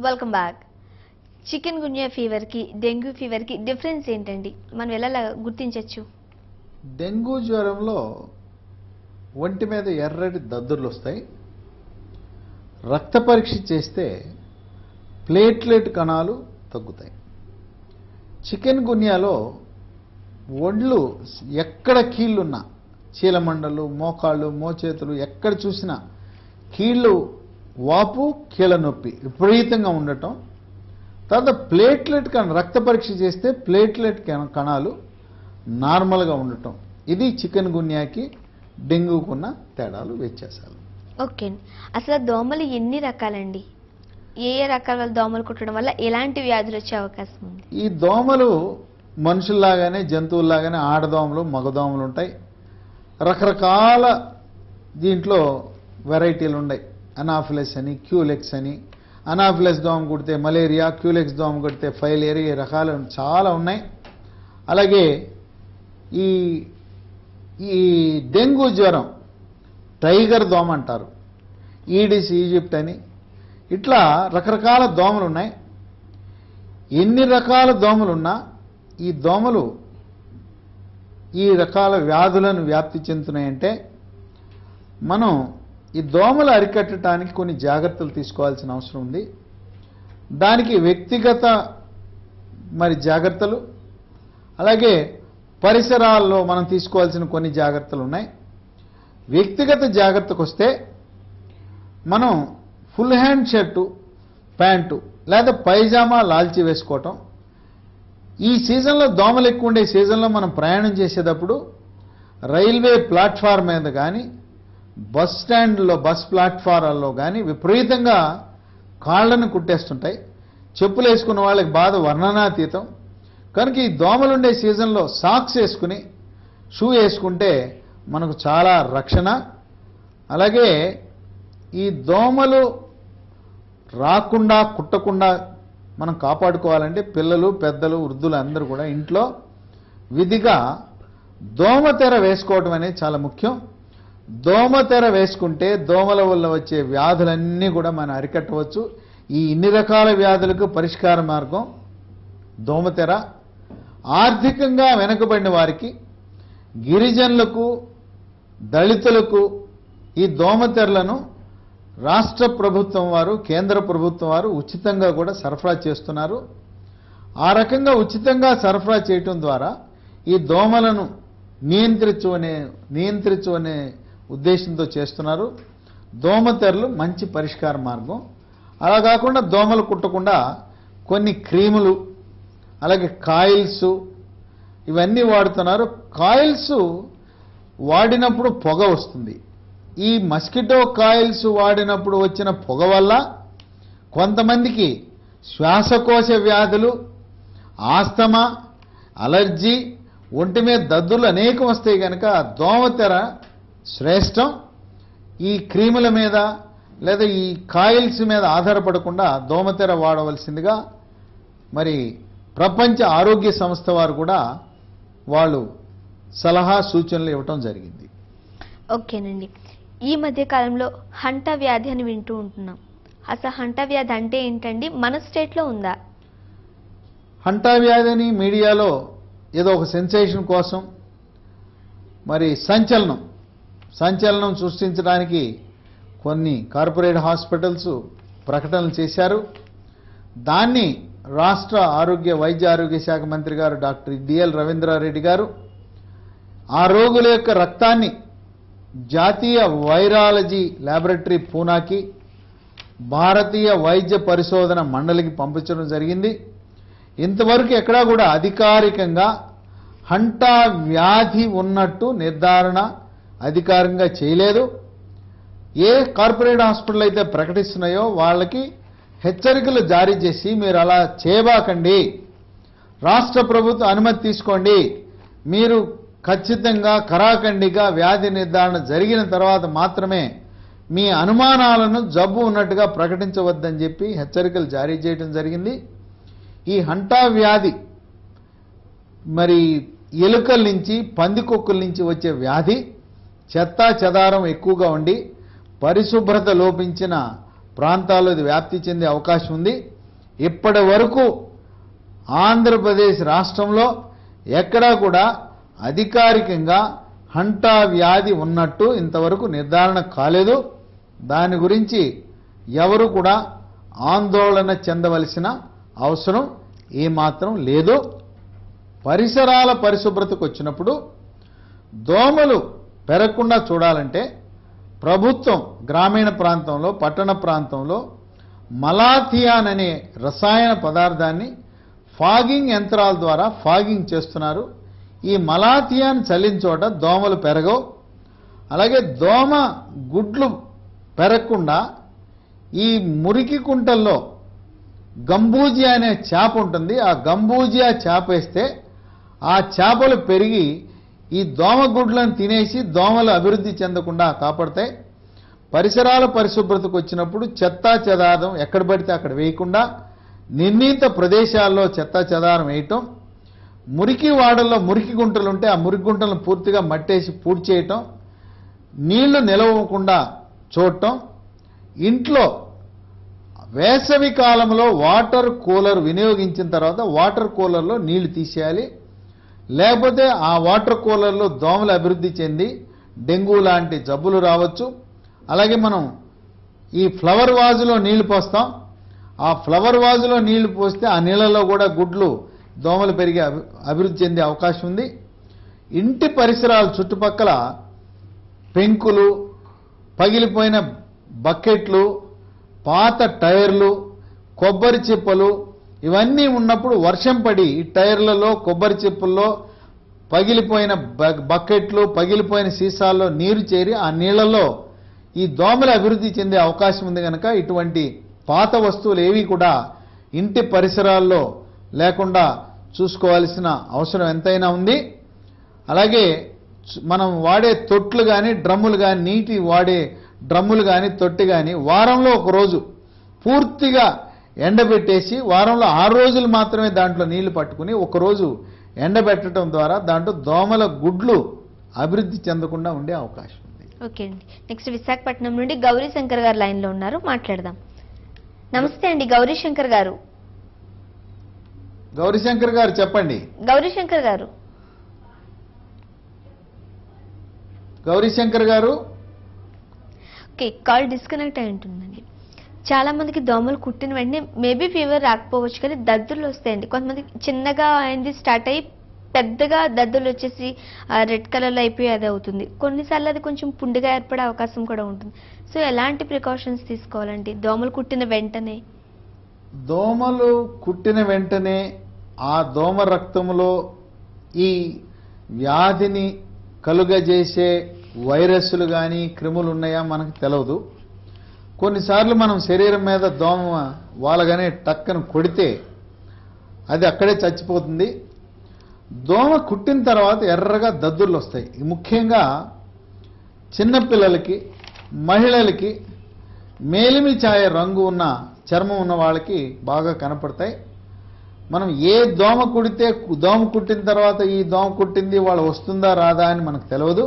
Welcome back chikungunya ఫీవర్కి dengue ఫీవర్కి difference ఏంటండి మనం ఎలా గుర్తించవచ్చు డెంగ్యూ జ్వరంలో ఒంటి మీద ఎర్రటి దద్దుర్లు వస్తాయి రక్త పరీక్ష చేస్తే ప్లేట్లెట్ కణాలు తగ్గుతాయి చికెన్ గున్యాలో ఒండ్లు ఎక్కడ కీళ్ళున్నా చీలమండలు మోకాళ్ళు మోచేతులు ఎక్కడ చూసినా కీళ్ళు వాపు కీళ్ళ నొప్పి విపరీతంగా ఉండటం తర్వాత ప్లేట్లెట్ కణ రక్త పరీక్ష చేస్తే ప్లేట్లెట్ కణ- కణాలు నార్మల్గా ఉండటం ఇది చికెన్ గున్యాకి డెంగ్యూకున్న తేడాలు వ్యత్యాసాలు ఓకే అండి అసలు ఆ దోమలు ఎన్ని రకాలండి ఏ ఏ రకాల దోమలు కుట్టడం వల్ల ఎలాంటి వ్యాధులు వచ్చే అవకాశం ఉంది ఈ దోమలు మనుషుల్లాగానే జంతువుల్లాగానే ఆడదోమలు మగదోమలు ఉంటాయి రకరకాల దీంట్లో వెరైటీలు ఉన్నాయి అనాఫిలస్ అని క్యూలెక్స్ అని అనాఫిలస్ దోమ కుడితే మలేరియా క్యూలెక్స్ దోమ కుడితే ఫైలేరియా ఈ రకాలు చాలా ఉన్నాయి అలాగే ఈ ఈ డెంగ్యూ జ్వరం టైగర్ దోమ అంటారు ఈడిస్ ఈజిప్ట్ అని ఇట్లా రకరకాల దోమలు ఉన్నాయి ఎన్ని రకాల దోమలున్నా ఈ దోమలు ఈ రకాల వ్యాధులను వ్యాప్తి చెందుతున్నాయంటే మనం ఈ దోమలు అరికట్టడానికి కొన్ని జాగ్రత్తలు తీసుకోవాల్సిన అవసరం ఉంది దానికి వ్యక్తిగత మరి జాగ్రత్తలు అలాగే పరిసరాల్లో మనం తీసుకోవాల్సిన కొన్ని జాగ్రత్తలు ఉన్నాయి వ్యక్తిగత జాగ్రత్తకు వస్తే మనం ఫుల్ హ్యాండ్ షర్టు ప్యాంటు లేదా పైజామా లాల్చి వేసుకోవటం ఈ సీజన్లో దోమలు ఎక్కువ ఉండే సీజన్లో మనం ప్రయాణం చేసేటప్పుడు రైల్వే ప్లాట్ఫామ్ మీద కానీ బస్ స్టాండ్లో బస్ ప్లాట్ఫారాల్లో కానీ విపరీతంగా కాళ్ళను కుట్టేస్తుంటాయి చెప్పులు వేసుకున్న వాళ్ళకి బాధ వర్ణనాతీతం కనుక ఈ దోమలు ఉండే సీజన్లో సాక్స్ వేసుకుని షూ వేసుకుంటే మనకు చాలా రక్షణ అలాగే ఈ దోమలు రాకుండా కుట్టకుండా మనం కాపాడుకోవాలంటే పిల్లలు పెద్దలు వృద్ధులు అందరూ కూడా ఇంట్లో విధిగా దోమతెర వేసుకోవడం అనేది చాలా ముఖ్యం దోమతెర వేసుకుంటే దోమల వల్ల వచ్చే వ్యాధులన్నీ కూడా మనం అరికట్టవచ్చు ఈ ఇన్ని రకాల వ్యాధులకు పరిష్కార మార్గం దోమతెర ఆర్థికంగా వెనుకబడిన వారికి గిరిజనులకు దళితులకు ఈ దోమతెరలను రాష్ట్ర ప్రభుత్వం వారు కేంద్ర ప్రభుత్వం వారు ఉచితంగా కూడా సరఫరా చేస్తున్నారు ఆ రకంగా ఉచితంగా సరఫరా చేయటం ద్వారా ఈ దోమలను నియంత్రించు అనే నియంత్రించు అనే ఉద్దేశంతో చేస్తున్నారు దోమతెరలు మంచి పరిష్కార మార్గం అలా కాకుండా దోమలు కుట్టకుండా కొన్ని క్రీములు అలాగే కాయిల్స్ ఇవన్నీ వాడుతున్నారు కాయిల్స్ వాడినప్పుడు పొగ వస్తుంది ఈ మస్కిటో కాయిల్స్ వాడినప్పుడు వచ్చిన పొగ వల్ల కొంతమందికి శ్వాసకోశ వ్యాధులు ఆస్తమా అలర్జీ ఒంటి మీద దద్దులు అనేకం వస్తాయి కనుక దోమతెర శ్రేష్టం ఈ క్రీముల మీద లేదా ఈ కాయిల్స్ మీద ఆధారపడకుండా దోమతెర వాడవలసిందిగా మరి ప్రపంచ ఆరోగ్య సంస్థ వారు కూడా వాళ్ళు సలహా సూచనలు ఇవ్వటం జరిగింది ఓకేనండి ఈ మధ్య కాలంలో హంట వ్యాధి అని వింటూ ఉంటున్నాం అసలు హంట వ్యాధి అంటే ఏంటండి మన స్టేట్లో ఉందా హంటా వ్యాధిని మీడియాలో ఏదో ఒక సెన్సేషన్ కోసం మరి సంచలనం సంచలనం సృష్టించడానికి కొన్ని కార్పొరేట్ హాస్పిటల్స్ ప్రకటనలు చేశారు దాన్ని రాష్ట్ర ఆరోగ్య వైద్య ఆరోగ్య శాఖ మంత్రి గారు డాక్టర్ డిఎల్ రవీంద్రారెడ్డి గారు ఆ రోగుల యొక్క రక్తాన్ని జాతీయ వైరాలజీ ల్యాబొరేటరీ పూనాకి భారతీయ వైద్య పరిశోధన మండలికి పంపించడం జరిగింది ఇంతవరకు ఎక్కడా కూడా అధికారికంగా హంటా వ్యాధి ఉన్నట్టు నిర్ధారణ అధికారికంగా చేయలేదు ఏ కార్పొరేట్ హాస్పిటల్ అయితే ప్రకటిస్తున్నాయో వాళ్ళకి హెచ్చరికలు జారీ చేసి మీరు అలా చేయబాకండి రాష్ట్ర ప్రభుత్వం అనుమతి తీసుకోండి మీరు ఖచ్చితంగా కరాఖండిగా వ్యాధి నిర్ధారణ జరిగిన తర్వాత మాత్రమే మీ అనుమానాలను జబ్బు ఉన్నట్టుగా ప్రకటించవద్దని చెప్పి హెచ్చరికలు జారీ చేయడం జరిగింది ఈ హంటా వ్యాధి మరి ఎలుకల నుంచి పందికొక్కుల నుంచి వచ్చే వ్యాధి చెత్తా చెదారం ఎక్కువగా ఉండి పరిశుభ్రత లోపించిన ప్రాంతాల్లో ఇది వ్యాప్తి చెందే అవకాశం ఉంది ఇప్పటి వరకు ఆంధ్రప్రదేశ్ రాష్ట్రంలో ఎక్కడా కూడా అధికారికంగా హంటా వ్యాధి ఉన్నట్టు ఇంతవరకు నిర్ధారణ కాలేదు దాని గురించి ఎవరు కూడా ఆందోళన చెందవలసిన అవసరం ఏమాత్రం లేదు పరిసరాల పరిశుభ్రతకు వచ్చినప్పుడు దోమలు పెరగకుండా చూడాలంటే ప్రభుత్వం గ్రామీణ ప్రాంతంలో పట్టణ ప్రాంతంలో మలాథియాన్ అనే రసాయన పదార్థాన్ని ఫాగింగ్ యంత్రాల ద్వారా ఫాగింగ్ చేస్తున్నారు ఈ మలాథియాన్ చల్లిన చోట దోమలు పెరగవు అలాగే దోమ గుడ్లు పెరగకుండా ఈ మురికి కుంటల్లో గంబూజియా అనే చేప ఉంటుంది ఆ గంబూజియా చేప వేస్తే ఆ చేపలు పెరిగి ఈ దోమ గుడ్లను తినేసి దోమలు అభివృద్ధి చెందకుండా కాపాడతాయి పరిసరాల పరిశుభ్రతకు వచ్చినప్పుడు చెత్తా చెదారం ఎక్కడ పడితే అక్కడ వేయకుండా నిర్ణీత ప్రదేశాల్లో చెత్తా చెదారం వేయటం మురికి వాడల్లో మురికి గుంటలు ఉంటే ఆ మురికి గుంటలను పూర్తిగా మట్టేసి పూడ్చి చేయటం నీళ్లు నిలవకుండా చూడటం ఇంట్లో వేసవి కాలంలో వాటర్ కూలర్ వినియోగించిన తర్వాత వాటర్ కూలర్లో నీళ్లు తీసేయాలి లేకపోతే ఆ వాటర్ కూలర్లో దోమలు అభివృద్ధి చెంది డెంగ్యూ లాంటి జబ్బులు రావచ్చు అలాగే మనం ఈ ఫ్లవర్ వాజులో నీళ్లు పోస్తాం ఆ ఫ్లవర్ వాజులో నీళ్లు పోస్తే ఆ నీళ్ళలో కూడా గుడ్లు దోమలు పెరిగే అభి- అభివృద్ధి చెందే అవకాశం ఉంది ఇంటి పరిసరాల చుట్టుపక్కల పెంకులు పగిలిపోయిన బకెట్లు పాత టైర్లు కొబ్బరి చిప్పలు ఇవన్నీ ఉన్నప్పుడు వర్షం పడి ఈ టైర్లలో కొబ్బరి చిప్పల్లో పగిలిపోయిన బ- బకెట్లు పగిలిపోయిన సీసాల్లో నీరు చేరి ఆ నీళ్లలో ఈ దోమలు అభివృద్ధి చెందే అవకాశం ఉంది కనుక ఇటువంటి పాత వస్తువులు ఏవి కూడా ఇంటి పరిసరాల్లో లేకుండా చూసుకోవాల్సిన అవసరం ఎంతైనా ఉంది అలాగే చు- మనం వాడే తొట్లు కానీ డ్రమ్ములు కానీ నీటి వాడే డ్రమ్ములు కానీ తొట్టి కానీ వారంలో ఒక రోజు పూర్తిగా ఎండబెట్టేసి వారంలో ఆరు రోజులు మాత్రమే దాంట్లో నీళ్లు పట్టుకుని ఒకరోజు ఎండబెట్టడం ద్వారా దాంట్లో దోమల గుడ్లు అభివృద్ధి చెందకుండా ఉండే అవకాశం ఉంది ఓకే అండి నెక్స్ట్ విశాఖపట్నం నుండి గౌరీ శంకర్ గారు లైన్లో ఉన్నారు మాట్లాడదాం నమస్తే అండి గౌరీ శంకర్ గారు గౌరీశంకర్ గారు చెప్పండి గౌరీ శంకర్ గారు గౌరీశంకర్ గారు ఓకే కాల్ డిస్కనెక్ట్ అయి ఉంటుందండి చాలా మందికి దోమలు కుట్టిన వెంటనే మేబీ ఫీవర్ రాకపోవచ్చు కానీ దద్దుర్లు వస్తాయండి కొంతమంది చిన్నగా అయింది స్టార్ట్ అయ్యి పెద్దగా దద్దుర్లు వచ్చేసి రెడ్ కలర్లో అయిపోయి అది అవుతుంది కొన్నిసార్లు అది కొంచెం పుండుగా ఏర్పడే అవకాశం కూడా ఉంటుంది సో ఎలాంటి ప్రికాషన్స్ తీసుకోవాలండి దోమలు కుట్టిన వెంటనే దోమలు కుట్టిన వెంటనే ఆ దోమ రక్తంలో ఈ వ్యాధిని కలుగజేసే వైరస్లు కానీ క్రిములు ఉన్నాయా మనకు తెలియదు కొన్నిసార్లు మనం శరీరం మీద దోమ వాళ్ళగానే టక్కన కొడితే అది అక్కడే చచ్చిపోతుంది దోమ కుట్టిన తర్వాత ఎర్రగా దద్దుర్లు వస్తాయి ఈ ముఖ్యంగా చిన్నపిల్లలకి మహిళలకి మేలిమి ఛాయ రంగు ఉన్న చర్మం ఉన్న వాళ్ళకి బాగా కనపడతాయి మనం ఏ దోమ కుడితే దోమ కుట్టిన తర్వాత ఈ దోమ కుట్టింది వాళ్ళు వస్తుందా రాదా అని మనకు తెలియదు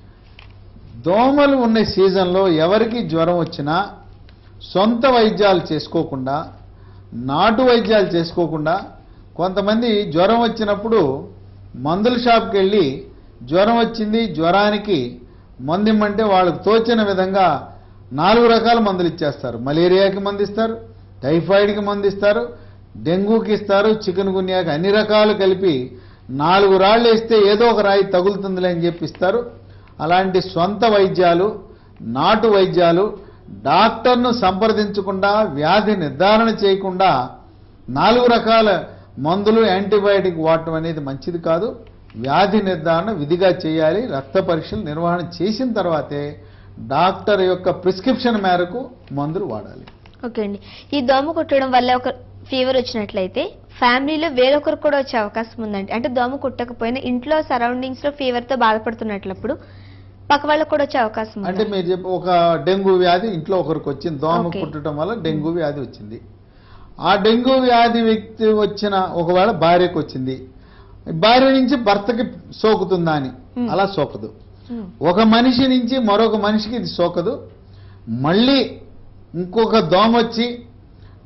దోమలు ఉన్న సీజన్లో ఎవరికి జ్వరం వచ్చినా సొంత వైద్యాలు చేసుకోకుండా నాటు వైద్యాలు చేసుకోకుండా కొంతమంది జ్వరం వచ్చినప్పుడు మందుల షాప్కి వెళ్ళి జ్వరం వచ్చింది జ్వరానికి మందు ఇమ్మంటే వాళ్ళకు తోచిన విధంగా నాలుగు రకాల మందులు ఇచ్చేస్తారు మలేరియాకి మందు ఇస్తారు టైఫాయిడ్కి మందు ఇస్తారు డెంగూకి ఇస్తారు చికెన్ గున్యాకి అన్ని రకాలు కలిపి నాలుగు రాళ్ళు వేస్తే ఏదో ఒక రాయి తగులుతుందిలే అని చెప్పి ఇస్తారు అలాంటి సొంత వైద్యాలు నాటు వైద్యాలు డాక్టర్ను సంప్రదించకుండా వ్యాధి నిర్ధారణ చేయకుండా నాలుగు రకాల మందులు యాంటీబయాటిక్ వాడటం అనేది మంచిది కాదు వ్యాధి నిర్ధారణ విధిగా చేయాలి రక్త పరీక్షలు నిర్వహణ చేసిన తర్వాతే డాక్టర్ యొక్క ప్రిస్క్రిప్షన్ మేరకు మందులు వాడాలి ఓకే అండి ఈ దోమ కుట్టడం వల్ల ఒక ఫీవర్ వచ్చినట్లయితే ఫ్యామిలీలో వేరొకరు కూడా వచ్చే అవకాశం ఉందండి అంటే దోమ కుట్టకపోయినా ఇంట్లో సరౌండింగ్స్ లో ఫీవర్ తో బాధపడుతున్నట్లప్పుడు పక్క వాళ్ళకు కూడా వచ్చే అవకాశం అంటే ఉంది మీరు చెప్ప ఒక డెంగ్యూ వ్యాధి ఇంట్లో ఒకరికి వచ్చింది దోమ ఓకే. కుట్టడం వల్ల డెంగ్యూ వ్యాధి వచ్చింది ఆ డెంగ్యూ వ్యాధి వ్యక్తి వచ్చిన ఒకవేళ భార్యకు వచ్చింది భార్య నుంచి భర్తకి సోకుతుందా అని Hmm. అలా సోకదు ఒక మనిషి నుంచి మరొక మనిషికి ఇది సోకదు మళ్ళీ ఇంకొక దోమ వచ్చి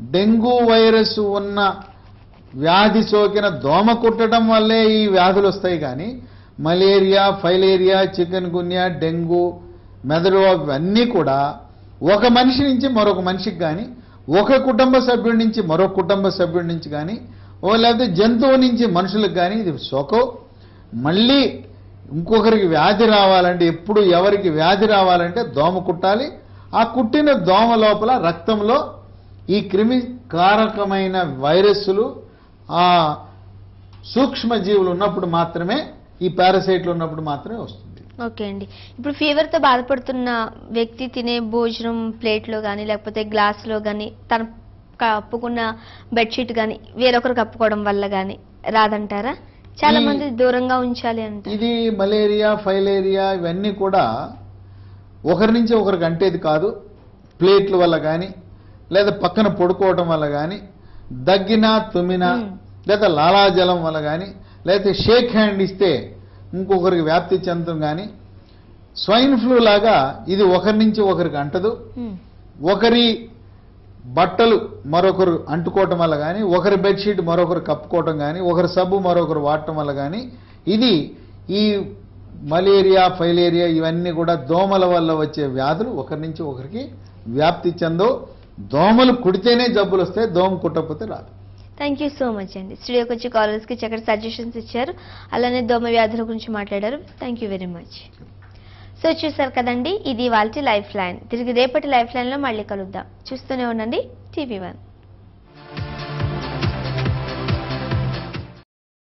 డెంగ్యూ వైరస్ ఉన్న వ్యాధి సోకిన దోమ కుట్టడం వల్లే ఈ వ్యాధులు వస్తాయి కానీ malaria filaria chikungunya dengue మెదడు అన్నీ కూడా ఒక మనిషి నుంచి మరొక మనిషికి కానీ ఒక కుటుంబ సభ్యుడి నుంచి మరొక కుటుంబ సభ్యుడి నుంచి కానీ ఓ లేకపోతే జంతువు నుంచి మనుషులకు కానీ ఇది సోకో మళ్ళీ ఇంకొకరికి వ్యాధి రావాలంటే ఎప్పుడు ఎవరికి వ్యాధి రావాలంటే దోమ కుట్టాలి ఆ కుట్టిన దోమ లోపల రక్తంలో ఈ క్రిమి కారకమైన వైరస్సులు ఆ సూక్ష్మజీవులు ఉన్నప్పుడు మాత్రమే ఈ పారాసైట్లు ఉన్నప్పుడు మాత్రమే వస్తుంది ఓకే అండి ఇప్పుడు ఫీవర్తో బాధపడుతున్న వ్యక్తి తినే భోజనం ప్లేట్లో కానీ లేకపోతే గ్లాసులో కానీ తన కప్పుకున్న బెడ్షీట్ కానీ వేరొకరు కప్పుకోవడం వల్ల కానీ రాదంటారా చాలా ఈ- మంది దూరంగా ఉంచాలి అంటారు ఇది మలేరియా ఫైలేరియా ఇవన్నీ కూడా ఒకరి నుంచి ఒకరికి అంటేది కాదు ప్లేట్ల వల్ల కానీ లేదా పక్కన పడుకోవటం వల్ల కానీ దగ్గినా తుమ్మినా మ్మ్. లేదా లాలాజలం వల్ల కానీ లేకపోతే షేక్ హ్యాండ్ ఇస్తే ఇంకొకరికి వ్యాప్తి చెందడం కానీ స్వైన్ ఫ్లూ లాగా ఇది ఒకరి నుంచి ఒకరికి అంటదు ఉమ్, ఒకరి బట్టలు మరొకరు అంటుకోవటం వల్ల కానీ ఒకరి బెడ్షీట్ మరొకరు కప్పుకోవటం కానీ ఒకరి సబ్బు మరొకరు వాడటం వల్ల కానీ ఇది ఈ మలేరియా ఫైలేరియా ఇవన్నీ కూడా దోమల వల్ల వచ్చే వ్యాధులు ఒకరి నుంచి ఒకరికి వ్యాప్తి చెందవు దోమలు కుడితేనే జబ్బులు వస్తాయి దోమ కుట్టకపోతే రాదు థ్యాంక్ యూ సో మచ్ అండి స్టూడియోకి వచ్చి కాలర్స్కి చక్కటి సజెషన్స్ ఇచ్చారు అలానే దోమ వ్యాధుల గురించి మాట్లాడారు thank you very much so చూసారు కదండి ఇది వాళ్ళ లైఫ్ లైన్ తిరిగి రేపటి లైఫ్ లైన్లో మళ్ళీ కలుద్దాం చూస్తూనే ఉండండి టీవీ వన్